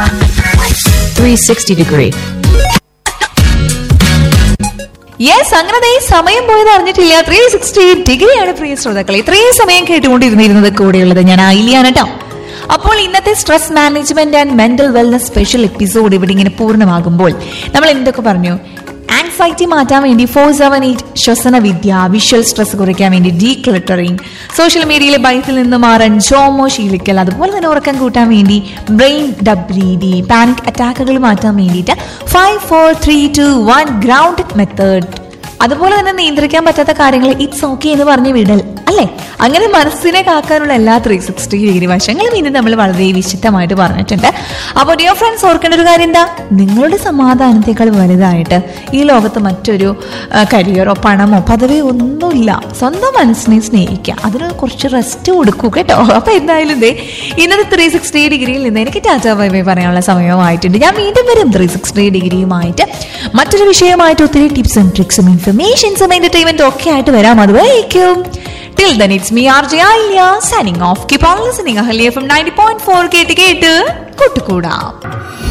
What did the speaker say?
360 degree. Yes അങ്ങനെ ദേ സമയം പോയത് അറിഞ്ഞിട്ടില്ല ത്രീ സിക്സ്റ്റി ഡിഗ്രിയാണ് പ്രിയ ശ്രോതാക്കളെ ഇത്രയും സമയം കേട്ടുകൊണ്ടിരുന്നിരുന്നത് കൂടെയുള്ളത് ഞാൻ ഐലിയാണ് കേട്ടോ അപ്പോൾ ഇന്നത്തെ stress management and mental wellness special episode ഇവിടെ ഇങ്ങനെ പൂർണ്ണമാകുമ്പോൾ നമ്മൾ എന്തൊക്കെ പറഞ്ഞു ആൻസൈറ്റി മാറ്റാൻ വേണ്ടി ഫോർ സെവൻ എയ്റ്റ് ശ്വസന വിദ്യ വിഷ്വൽ സ്ട്രെസ് കുറയ്ക്കാൻ വേണ്ടി ഡീ ക്ലിറ്ററിങ് സോഷ്യൽ മീഡിയയിലെ ബൈത്തിൽ നിന്ന് മാറാൻ ജോമോ ശീലിക്കൽ അതുപോലെ തന്നെ ഉറക്കം കൂട്ടാൻ വേണ്ടി ബ്രെയിൻ ഡബ്രീഡി പാനിക് അറ്റാക്കുകൾ മാറ്റാൻ വേണ്ടിയിട്ട് five four three two one ground method അതുപോലെ തന്നെ നിയന്ത്രിക്കാൻ പറ്റാത്ത കാര്യങ്ങൾ ഇറ്റ്സ് ഓക്കെ എന്ന് പറഞ്ഞ് വിടൽ അല്ലേ അങ്ങനെ മനസ്സിനെ കാക്കാനുള്ള എല്ലാ ത്രീ സിക്സ്റ്റി ഡിഗ്രി വശങ്ങളും ഇന്ന് നമ്മൾ വളരെ വിശദമായിട്ട് പറഞ്ഞിട്ടുണ്ട് അപ്പോൾ ഡിയർ ഫ്രണ്ട്സ് ഓർക്കേണ്ട ഒരു കാര്യം എന്താ നിങ്ങളുടെ സമാധാനത്തെക്കാൾ വലുതായിട്ട് ഈ ലോകത്ത് മറ്റൊരു ആ, കരിയറോ പണമോ പദവിയോ ഒന്നുമില്ല സ്വന്തം മനസ്സിനെ സ്നേഹിക്കുക അതിന് കുറച്ച് റെസ്റ്റ് കൊടുക്കൂ കേട്ടോ അപ്പൊ എന്തായാലും ദേ ഇന്നത്തെ ത്രീ സിക്സ്റ്റി ഡിഗ്രിയിൽ നിന്ന് എനിക്ക് ടാറ്റാ ബൈ ബൈ പറയാനുള്ള സമയമായിട്ടുണ്ട് ഞാൻ വീണ്ടും വരും ത്രീ സിക്സ്റ്റി ഡിഗ്രിയുമായിട്ട് മറ്റൊരു വിഷയമായിട്ട് ഒത്തിരി ടിപ്സും ട്രിക്സും ഇൻഫർമേഷൻസും എന്റർടൈൻമെന്റും ഒക്കെ ആയിട്ട് വരാം അതുവരേക്കും till then it's me R J Aayilya signing off keep on listening Ahalya from ninety point four കേട്ട് കേട്ട് കൂട്ടുകൂടാം